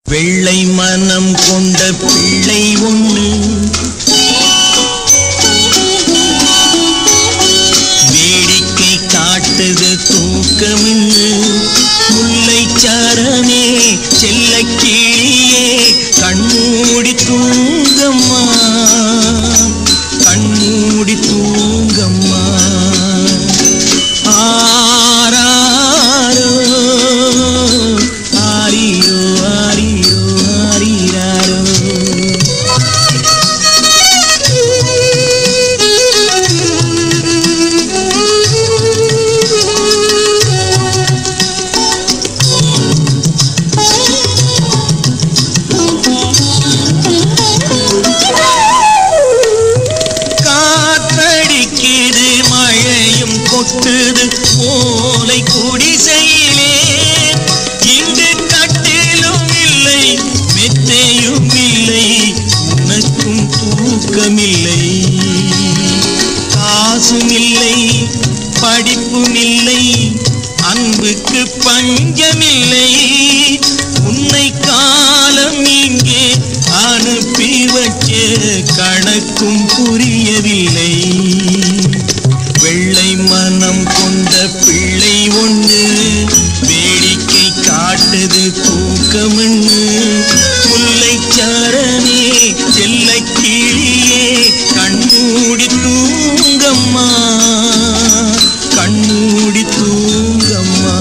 வெள்ளை மனம் கொண்ட பிள்ளை ஒன்று வேடிக்கை காட்டுது தூக்கமின்று முல்லை சரணே செல்ல கிளியே கண்மூடி தூங்கம்மா கண்மூடி தூங்கம்மா ஆராரோ ஆரிரோ ஆரிரோ ஆரிராரோ காற்றடிக்குது மழையும் கொட்டுது ஓலை குடிசையிலே இங்கு கட்டிலும் இல்லை மெத்தையும் இல்லை உனக்கும் தூக்கமில்லை காசும் இல்லை படிப்பும் இல்லை அன்புக்கு பஞ்சமில்லை உன்னை காலம் இங்கே அனுப்பி வச்ச கணக்கும் புரியவில்லை வெள்ளை மனம் கொண்ட பிள்ளை ஒன்று வேடிக்கை காட்டுது தூக்கமென்று முல்லை சரணே செல்ல கிளியே கண்மூடி தூங்கம்மா கண்மூடி தூங்கம்மா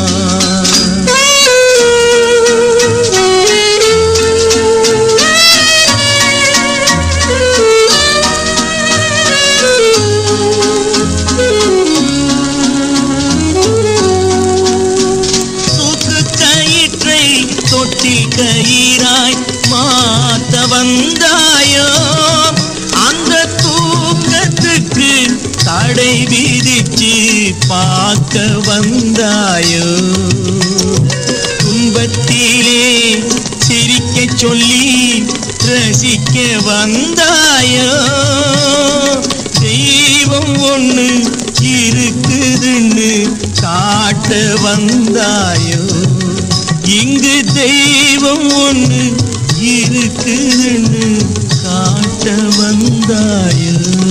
தூக்கு கயிற்றை தொட்டி கயிறாய் மாத்த வந்தாயோ அந்த தூக்கத்துக்கு தடை விதிச்சு பார்க்க வந்தாயோ துன்பத்திலே சிரிக்க சொல்லி ரசிக்க வந்தாயோ தெய்வம் ஒண்ணு இருக்குதுன்னு காட்ட வந்தாயோ இங்கு தெய்வம் ஒண்ணு இருக்குதுன்னு காட்ட வந்தாயோ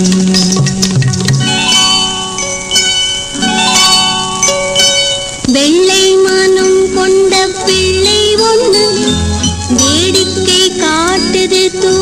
வெள்ளை மனம் கொண்ட பிள்ளை ஒன்று வேடிக்கை காட்டுது தூ